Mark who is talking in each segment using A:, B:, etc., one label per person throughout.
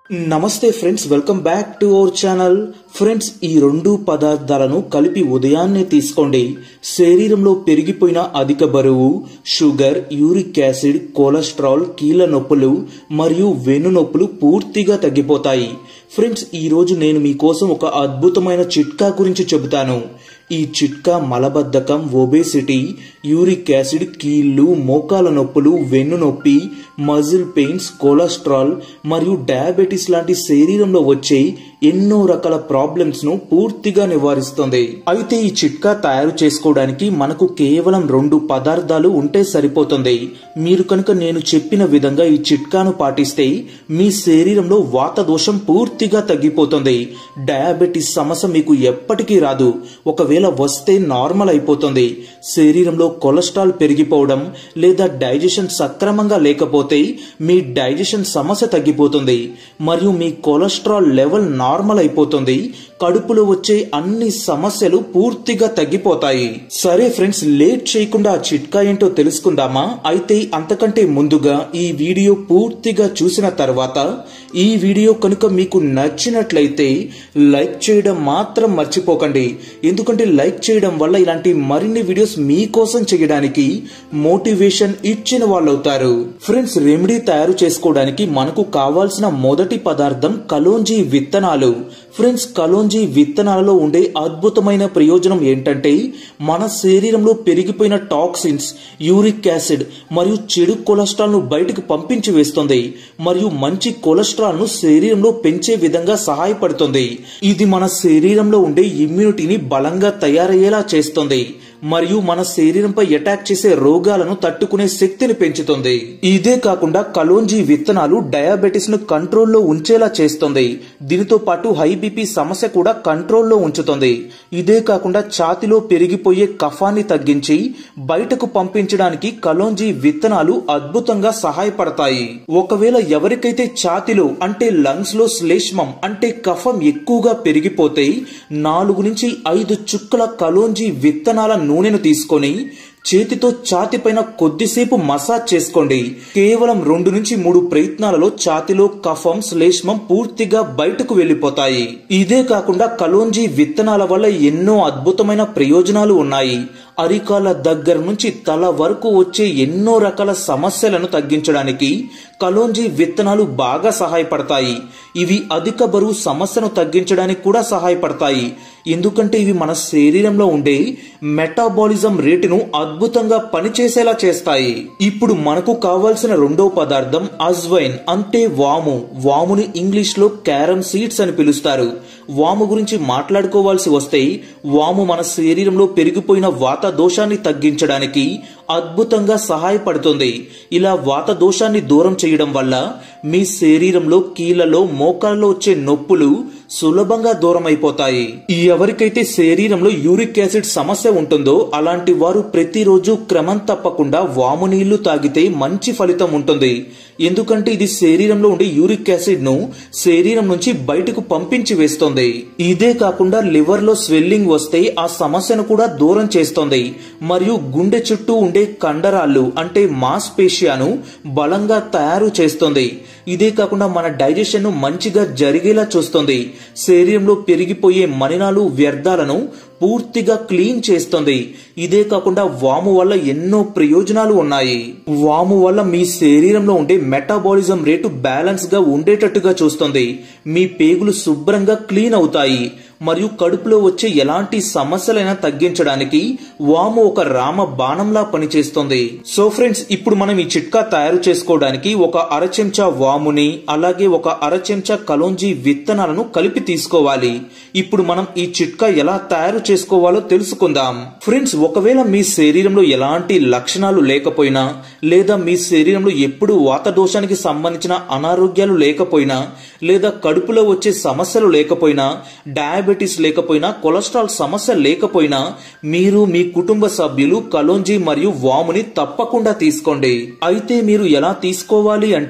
A: నమస్తే friends welcome back to our channel friends ఈ రెండు పదార్థాలను కలిపి ఉదయాన్నే తీసుకోండి శరీరంలో పెరిగిపోయిన అధిక బరువు షుగర్ యూరిక్ యాసిడ్ కొలెస్ట్రాల్ కీళ్ళ నొప్పులు మరియు వెన్ను నొప్పులు పూర్తిగా తగ్గిపోతాయి ఫ్రెండ్స్ ఈ రోజు నేను మీకోసం ఒక అద్భుతమైన చిట్కా గురించి చెబుతాను ఈ చిట్కా మలబద్ధకం ఒబేసిటీ యూరిక్ యాసిడ్ కీళ్లు మోకాల నొప్పులు వెన్ను నొప్పి మజిల్ పెయిన్స్ కొలెస్ట్రాల్ మరియు డయాబెటీస్ లాంటి శరీరంలో వచ్చే ఎన్నో రకాల ప్రాబ్లమ్స్ ను పూర్తిగా నివారిస్తుంది అయితే ఈ చిట్కా తయారు చేసుకోవడానికి మనకు కేవలం రెండు పదార్థాలు ఉంటే సరిపోతుంది మీరు కనుక నేను చెప్పిన విధంగా ఈ చిట్కాను పాటిస్తే మీ శరీరంలో వాత దోషం పూర్తిగా తగ్గిపోతుంది డయాబెటీస్ సమస్య మీకు ఎప్పటికీ రాదు ఒకవేళ వస్తే నార్మల్ అయిపోతుంది శరీరంలో కొలెస్ట్రాల్ పెరిగిపోవడం లేదా డైజెషన్ సక్రమంగా లేకపోతే మీ డైజెషన్ సమస్య తగ్గిపోతుంది మరియు మీ కొలెస్ట్రాల్ లెవెల్ నార్మల్ అయిపోతుంది కడుపులో వచ్చే అన్ని సమస్యలు పూర్తిగా తగ్గిపోతాయి సరే ఫ్రెండ్స్ లేట్ చేయకుండా ఆ చిట్కా ఏంటో తెలుసుకుందామా అయితే అంతకంటే ముందుగా ఈ వీడియో పూర్తిగా చూసిన తర్వాత ఈ వీడియో కనుక మీకు నచ్చినట్లయితే లైక్ చేయడం మాత్రం మర్చిపోకండి ఎందుకంటే లైక్ చేయడం వల్ల ఇలాంటి మరిన్ని వీడియోస్ మీకోసం చేయడానికి మోటివేషన్ ఇచ్చిన వాళ్ళు అవుతారు ఫ్రెండ్స్ రెమెడీ తయారు చేసుకోవడానికి మనకు కావాల్సిన మొదటి పదార్థం కలోంజీ విత్తనాలు ఫ్రెండ్స్ కలోంజీ విత్తనాలలో ఉండే అద్భుతమైన ప్రయోజనం ఏంటంటే మన శరీరంలో పెరిగిపోయిన టాక్సిన్స్ యూరిక్ యాసిడ్ మరియు చెడు కొలెస్ట్రాల్ ను బయటకు పంపించి వేస్తుంది మరియు మంచి కొలెస్ట్రాల్ ను శరీరంలో పెంచే విధంగా సహాయపడుతుంది ఇది మన శరీరంలో ఉండే ఇమ్యూనిటీని బలంగా తయారయ్యేలా చేస్తుంది మరియు మన శరీరంపై అటాక్ చేసే రోగాలను తట్టుకునే శక్తిని పెంచుతుంది ఇదే కాకుండా కలోంజీ విత్తనాలు డయాబెటిస్ ను కంట్రోల్లో ఉంచేలా చేస్తుంది దీనితో పాటు హై బీపీ సమస్య కూడా కంట్రోల్లో ఉంచుతుంది ఇదే కాకుండా ఛాతిలో పెరిగిపోయే కఫాన్ని తగ్గించి బయటకు పంపించడానికి కలోంజీ విత్తనాలు అద్భుతంగా సహాయపడతాయి ఒకవేళ ఎవరికైతే ఛాతిలో అంటే లంగ్స్ లో శ్లేష్మం అంటే కఫం ఎక్కువగా పెరిగిపోతే నాలుగు నుంచి ఐదు చుక్కల కలోంజీ విత్తనాల నూనెను తీసుకొని చేతితో ఛాతిపైన కొద్దిసేపు మసాజ్ చేసుకోండి కేవలం రెండు నుంచి మూడు ప్రయత్నాలలో ఛాతిలో కఫం శ్లేష్మం పూర్తిగా బయటకు వెళ్లిపోతాయి ఇదే కాకుండా కలోంజీ విత్తనాల వల్ల ఎన్నో అద్భుతమైన ప్రయోజనాలు ఉన్నాయి అరికాల దగ్గర నుంచి తల వరకు వచ్చే ఎన్నో రకాల సమస్యలను తగ్గించడానికి కలోంజీ విత్తనాలు బాగా సహాయపడతాయి ఇవి అధిక బరువు సమస్యను తగ్గించడానికి కూడా సహాయపడతాయి ఎందుకంటే ఇవి మన శరీరంలో ఉండే మెటాబాలిజం రేటును అద్భుతంగా పనిచేసేలా చేస్తాయి ఇప్పుడు మనకు కావాల్సిన రెండో పదార్థం అజ్వైన్ అంటే వాము వాముని ఇంగ్లీష్ లో క్యారమ్ సీడ్స్ అని పిలుస్తారు వాము గురించి మాట్లాడుకోవాల్సి వస్తే వాము మన శరీరంలో పెరిగిపోయిన వాత దోషాన్ని తగ్గించడానికి అద్భుతంగా సహాయపడుతుంది ఇలా వాత దోషాన్ని దూరం చేయడం వల్ల మీ శరీరంలో కీళ్లలో మోకాళ్ళలో వచ్చే నొప్పులు సులభంగా దూరం అయిపోతాయి ఎవరికైతే శరీరంలో యూరిక్ యాసిడ్ సమస్య ఉంటుందో అలాంటి వారు ప్రతిరోజు క్రమం తప్పకుండా వాము నీళ్లు తాగితే మంచి ఫలితం ఉంటుంది ఎందుకంటే ఇది శరీరంలో ఉండే యూరిక్ యాసిడ్ ను శరీరం నుంచి బయటకు పంపించి వేస్తుంది ఇదే కాకుండా లివర్ లో స్వెల్లింగ్ వస్తే ఆ సమస్యను కూడా దూరం చేస్తుంది మరియు గుండె చుట్టూ ఉండే కండరాలు అంటే మాస్పేషియాను బలంగా తయారు చేస్తుంది ఇదే కాకుండా మన డైజెషన్ ను మంచిగా జరిగేలా చూస్తుంది శరీరంలో పెరిగిపోయే మలినాలు వ్యర్థాలను పూర్తిగా క్లీన్ చేస్తుంది ఇదే కాకుండా వాము వల్ల ఎన్నో ప్రయోజనాలు ఉన్నాయి వాము వల్ల మీ శరీరంలో ఉండే మెటాబాలిజం రేటు బ్యాలెన్స్ గా ఉండేటట్టుగా చూస్తుంది మీ పేగులు శుభ్రంగా క్లీన్ అవుతాయి మరియు కడుపులో వచ్చే ఎలాంటి సమస్యలైనా తగ్గించడానికి వాము ఒక రామ బాణంలా పనిచేస్తుంది సో ఫ్రెండ్స్ ఇప్పుడు మనం ఈ చిట్కా తయారు చేసుకోవడానికి ఒక అర చెంచా వాముని అలాగే ఒక అర చెంచా కలోంజీ విత్తనాలను కలిపి తీసుకోవాలి ఇప్పుడు మనం ఈ చిట్కా ఎలా తయారు చేసుకోవాలో తెలుసుకుందాం ఫ్రెండ్స్ ఒకవేళ మీ శరీరంలో ఎలాంటి లక్షణాలు లేకపోయినా లేదా మీ శరీరంలో ఎప్పుడు వాత దోషానికి సంబంధించిన అనారోగ్యాలు లేకపోయినా లేదా కడుపులో వచ్చే సమస్యలు లేకపోయినా డయాబెటీస్ లేకపోయినా కొలెస్ట్రాల్ సమస్య లేకపోయినా మీరు మీ కుటుంబ సభ్యులు కలోంజీ మరియు వాముని తప్పకుండా తీసుకోండి అయితే మీరు ఎలా తీసుకోవాలి అంటే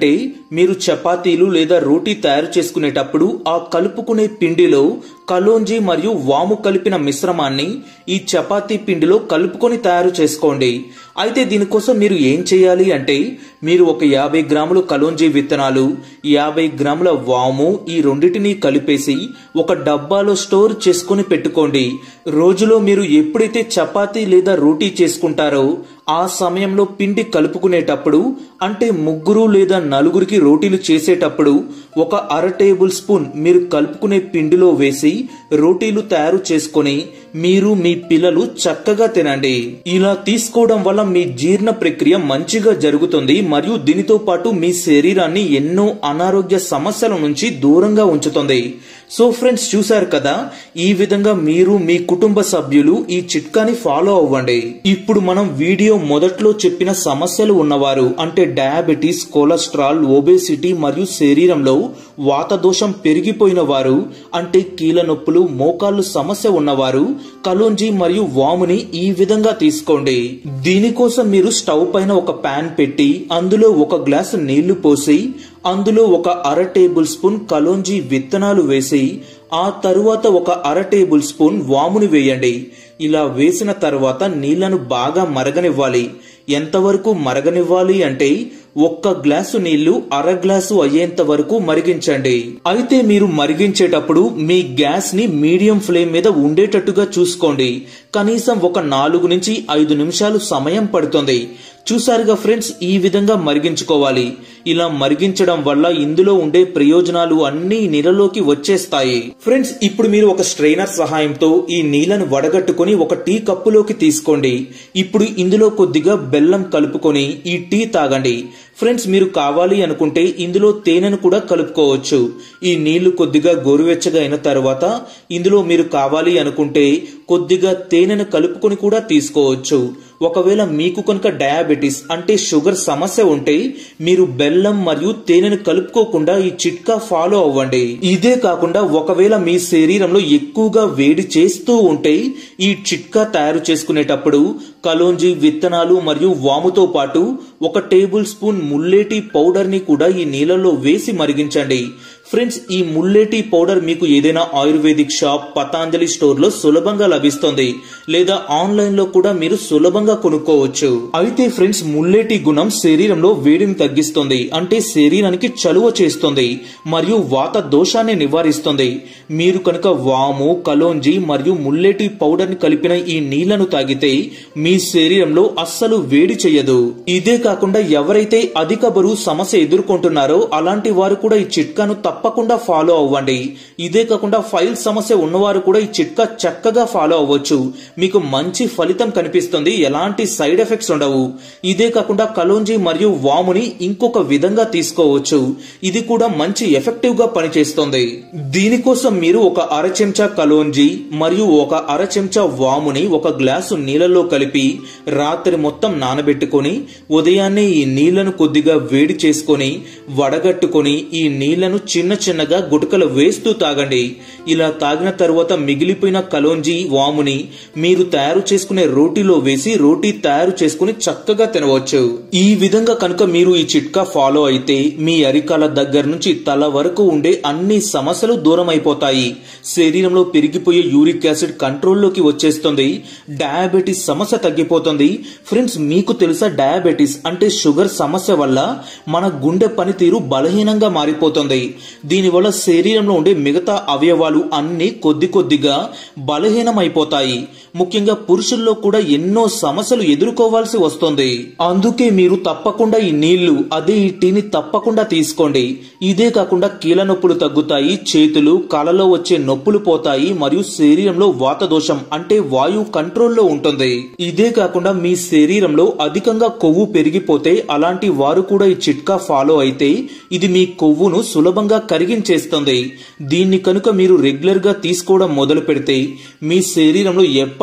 A: మీరు చపాతీలు లేదా రోటీ తయారు చేసుకునేటప్పుడు ఆ కలుపుకునే పిండిలో కలోంజీ మరియు వాము కలిపిన మిశ్రమాన్ని ఈ చపాతీ పిండిలో కలుపుకొని తయారు చేసుకోండి అయితే దీనికోసం మీరు ఏం చేయాలి అంటే మీరు ఒక యాభై గ్రాములు కలోంజీ విత్తనాలు యాభై గ్రాముల వాము ఈ రెండింటిని కలిపేసి ఒక డబ్బాలో స్టోర్ చేసుకొని పెట్టుకోండి రోజులో మీరు ఎప్పుడైతే చపాతీ లేదా రోటీ చేసుకుంటారో ఆ సమయంలో పిండి కలుపుకునేటప్పుడు అంటే ముగ్గురు లేదా నలుగురికి రోటీలు చేసేటప్పుడు ఒక అర టేబుల్ స్పూన్ మీరు కలుపుకునే పిండిలో వేసి రోటీలు తయారు చేసుకొని మీరు మీ పిల్లలు చక్కగా తినండి ఇలా తీసుకోవడం వల్ల మీ జీర్ణ ప్రక్రియ మంచిగా జరుగుతుంది మరియు దీనితో పాటు మీ శరీరాన్ని ఎన్నో అనారోగ్య సమస్యల నుంచి దూరంగా ఉంచుతుంది సో ఫ్రెండ్స్ చూశారు కదా ఈ విధంగా మీరు మీ కుటుంబ సభ్యులు ఈ చిట్కాని ఫాలో అవ్వండి ఇప్పుడు మనం వీడియో మొదట్లో చెప్పిన సమస్యలు ఉన్నవారు అంటే డయాబెటీస్ కొలెస్ట్రాల్ ఒబేసిటీ మరియు శరీరంలో వాతదోషం పెరిగిపోయిన వారు అంటే కీళ్ళ నొప్పులు మోకాళ్ళు సమస్య ఉన్నవారు కలోంజీ మరియు వాముని ఈ విధంగా తీసుకోండి దీనికోసం మీరు స్టవ్ పైన ఒక ప్యాన్ పెట్టి అందులో ఒక గ్లాసు నీళ్లు పోసి అందులో ఒక అర టేబుల్ స్పూన్ కలోంజీ విత్తనాలు వేసి ఆ తరువాత ఒక అర టేబుల్ స్పూన్ వాముని వేయండి ఇలా వేసిన తర్వాత నీళ్లను బాగా మరగనివ్వాలి ఎంతవరకు మరగనివ్వాలి అంటే ఒక్క గ్లాసు నీళ్లు అర గ్లాసు అయ్యేంత వరకు మరిగించండి అయితే మీరు మరిగించేటప్పుడు మీ గ్యాస్ ని మీడియం ఫ్లేమ్ మీద ఉండేటట్టుగా చూసుకోండి కనీసం ఒక నాలుగు నుంచి ఐదు నిమిషాలు సమయం పడుతుంది చూసారుగా ఫ్రెండ్స్ ఈ విధంగా మరిగించుకోవాలి ఇలా మరిగించడం వల్ల ఇందులో ఉండే ప్రయోజనాలు అన్ని నీళ్ళలోకి వచ్చేస్తాయి ఫ్రెండ్స్ ఇప్పుడు మీరు ఒక స్ట్రైనర్ సహాయంతో ఈ నీళ్లను వడగట్టుకుని ఒక టీ కప్పులోకి తీసుకోండి ఇప్పుడు ఇందులో కొద్దిగా బెల్లం కలుపుకొని ఈ టీ తాగండి ఫ్రెండ్స్ మీరు కావాలి అనుకుంటే ఇందులో తేనెను కూడా కలుపుకోవచ్చు ఈ నీళ్లు కొద్దిగా గోరువెచ్చగా అయిన తర్వాత ఇందులో మీరు కావాలి అనుకుంటే కొద్దిగా తేనెను కలుపుకొని కూడా తీసుకోవచ్చు ఒకవేళ మీకు కనుక డయాబెటీస్ అంటే షుగర్ సమస్య ఉంటే మీరు బెల్లం మరియు తేనెను కలుపుకోకుండా ఈ చిట్కా ఫాలో అవ్వండి ఇదే కాకుండా ఒకవేళ మీ శరీరంలో ఎక్కువగా వేడి చేస్తూ ఉంటే ఈ చిట్కా తయారు చేసుకునేటప్పుడు కలోంజీ విత్తనాలు మరియు వాముతో పాటు ఒక టేబుల్ స్పూన్ ముల్లేటి పౌడర్ ని కూడా ఈ నీళ్ళలో వేసి మరిగించండి ఫ్రెండ్స్ ఈ ముల్లేటి పౌడర్ మీకు ఏదైనా ఆయుర్వేదిక్ షాప్ పతాంజలి స్టోర్ లో సులభంగా లభిస్తుంది లేదా ఆన్లైన్ లో కూడా మీరు సులభంగా కొనుక్కోవచ్చు అయితే ఫ్రెండ్స్ ముల్లేటి గుణం శరీరంలో వేడిని తగ్గిస్తుంది అంటే శరీరానికి చలువ చేస్తుంది మరియు వాత దోషాన్ని నివారిస్తుంది మీరు కనుక వాము కలోంజి మరియు ముల్లేటి పౌడర్ ని కలిపిన ఈ నీళ్లను తాగితే మీ శరీరంలో అస్సలు వేడి చేయదు ఇదే కాకుండా ఎవరైతే అధిక బరువు సమస్య ఎదుర్కొంటున్నారో అలాంటి వారు కూడా ఈ చిట్కాను తప్పకుండా ఫాలో అవ్వండి ఇదే కాకుండా ఫైల్ సమస్య ఉన్నవారు కూడా ఈ చిట్కా చక్కగా ఫాలో అవ్వచ్చు మీకు మంచి ఫలితం కనిపిస్తుంది ఎలాంటి సైడ్ ఎఫెక్ట్స్ ఉండవు ఇదే కాకుండా కలోంజీ మరియు వాముని ఇంకొక విధంగా తీసుకోవచ్చు ఇది కూడా మంచి ఎఫెక్టివ్ గా పనిచేస్తుంది దీనికోసం మీరు ఒక అర చెంచా కలోంజీ మరియు ఒక అర చెంచా వాముని ఒక గ్లాసు నీళ్ళలో కలిపి రాత్రి మొత్తం నానబెట్టుకొని ఉదయాన్నే ఈ నీళ్లను కొద్దిగా వేడి చేసుకొని వడగట్టుకొని ఈ నీళ్లను చిన్న చిన్నగా గుటకలు వేస్తూ తాగండి ఇలా తాగిన తరువాత మిగిలిపోయిన కలోంజీ వాముని మీరు తయారు చేసుకునే రోటీలో వేసి రోటీ తయారు చేసుకుని చక్కగా తినవచ్చు ఈ విధంగా కనుక మీరు ఈ చిట్కా ఫాలో అయితే మీ అరికాల దగ్గర నుంచి తల వరకు ఉండే అన్ని సమస్యలు దూరం అయిపోతాయి శరీరంలో పెరిగిపోయే యూరిక్ యాసిడ్ కంట్రోల్లోకి వచ్చేస్తుంది డయాబెటీస్ సమస్య తగ్గిపోతుంది ఫ్రెండ్స్ మీకు తెలుసా డయాబెటీస్ అంటే షుగర్ సమస్య వల్ల మన గుండె పనితీరు బలహీనంగా మారిపోతుంది దీనివల్ల శరీరంలో ఉండే మిగతా అవయవాలు అన్ని కొద్ది కొద్దిగా బలహీనమైపోతాయి ముఖ్యంగా పురుషుల్లో కూడా ఎన్నో సమస్యలు ఎదుర్కోవాల్సి వస్తుంది అందుకే మీరు తప్పకుండా ఈ నీళ్లు అదే ఈ టీని తప్పకుండా తీసుకోండి ఇదే కాకుండా కీళ్ళ నొప్పులు తగ్గుతాయి చేతులు కాళ్ళలో వచ్చే నొప్పులు పోతాయి మరియు శరీరంలో వాత దోషం అంటే వాయువు కంట్రోల్లో ఉంటుంది ఇదే కాకుండా మీ శరీరంలో అధికంగా కొవ్వు పెరిగిపోతే అలాంటి వారు కూడా ఈ చిట్కా ఫాలో అయితే ఇది మీ కొవ్వును సులభంగా కరిగించేస్తుంది దీన్ని కనుక మీరు రెగ్యులర్ గా తీసుకోవడం మొదలు పెడితే మీ శరీరంలో ఎప్పటి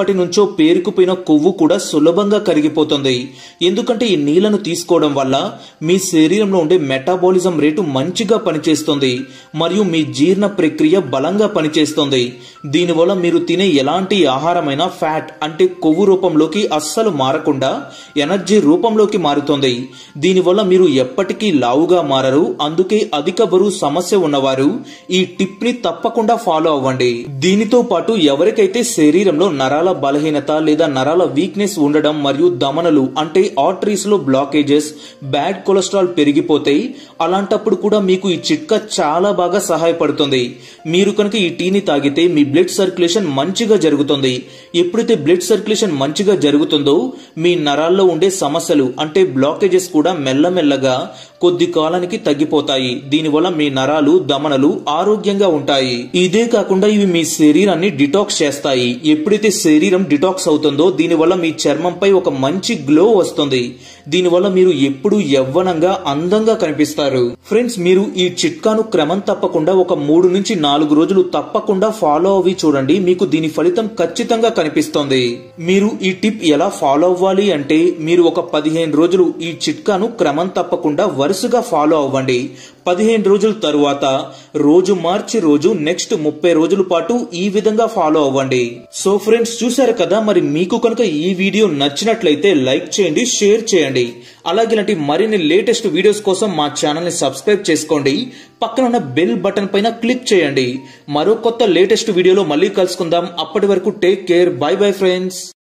A: ఎప్పటి నుంచో పేరుకుపోయిన కొవ్వు కూడా సులభంగా కరిగిపోతుంది ఎందుకంటే ఈ నీళ్లను తీసుకోవడం వల్ల మీ శరీరంలో ఉండే మెటాబాలిజం రేటు మంచిగా పనిచేస్తుంది మరియు మీ జీర్ణ ప్రక్రియ బలంగా పనిచేస్తుంది దీనివల్ల మీరు తినే ఎలాంటి ఆహారమైనా ఫ్యాట్ అంటే కొవ్వు రూపంలోకి అస్సలు మారకుండా ఎనర్జీ రూపంలోకి మారుతుంది దీనివల్ల మీరు ఎప్పటికీ లావుగా మారరు అందుకే అధిక బరువు సమస్య ఉన్నవారు ఈ టిప్ ని తప్పకుండా ఫాలో అవ్వండి దీనితో పాటు ఎవరికైతే శరీరంలో నరాల బలహీనత లేదా నరాల వీక్నెస్ ఉండడం మరియు దమనలు అంటే ఆర్టరీస్ లో బ్లాకేజెస్ బ్యాడ్ కొలెస్ట్రాల్ పెరిగిపోతాయి అలాంటప్పుడు కూడా మీకు ఈ చిట్కా చాలా బాగా సహాయపడుతుంది మీరు కనుక ఈ టీని తాగితే మీ బ్లడ్ సర్క్యులేషన్ మంచిగా జరుగుతుంది ఎప్పుడైతే బ్లడ్ సర్క్యులేషన్ మంచిగా జరుగుతుందో మీ నరాల్లో ఉండే సమస్యలు అంటే బ్లాకేజెస్ కూడా మెల్లమెల్లగా కొద్ది కాలానికి తగ్గిపోతాయి దీనివల్ల మీ నరాలు దమనలు ఆరోగ్యంగా ఉంటాయి ఇదే కాకుండా ఇవి మీ శరీరాన్ని డిటాక్స్ చేస్తాయి ఎప్పుడైతే శరీరం డిటాక్స్ అవుతుందో దీనివల్ల మీ చర్మంపై ఒక మంచి గ్లో వస్తుంది దీనివల్ల మీరు ఎప్పుడు యవ్వనంగా అందంగా కనిపిస్తారు ఫ్రెండ్స్ మీరు ఈ చిట్కాను క్రమం తప్పకుండా ఒక మూడు నుంచి నాలుగు రోజులు తప్పకుండా ఫాలో అవి చూడండి మీకు దీని ఫలితం ఖచ్చితంగా కనిపిస్తుంది మీరు ఈ టిప్ ఎలా ఫాలో అవ్వాలి అంటే మీరు ఒక పదిహేను రోజులు ఈ చిట్కాను క్రమం తప్పకుండా వరుసగా ఫాలో అవ్వండి పదిహేను రోజుల తరువాత రోజు మార్చి రోజు నెక్స్ట్ ముప్పై రోజుల పాటు ఈ విధంగా ఫాలో అవ్వండి సో ఫ్రెండ్స్ చూసారు కదా మరి మీకు కనుక ఈ వీడియో నచ్చినట్లయితే లైక్ చేయండి షేర్ చేయండి అలాగే ఇలాంటి మరిన్ని లేటెస్ట్ వీడియోస్ కోసం మా ఛానల్ ని సబ్స్క్రైబ్ చేసుకోండి పక్కన ఉన్న బెల్ బటన్ పైన క్లిక్ చేయండి మరో కొత్త లేటెస్ట్ వీడియోలో మళ్ళీ కలుసుకుందాం అప్పటి వరకు take care bye bye friends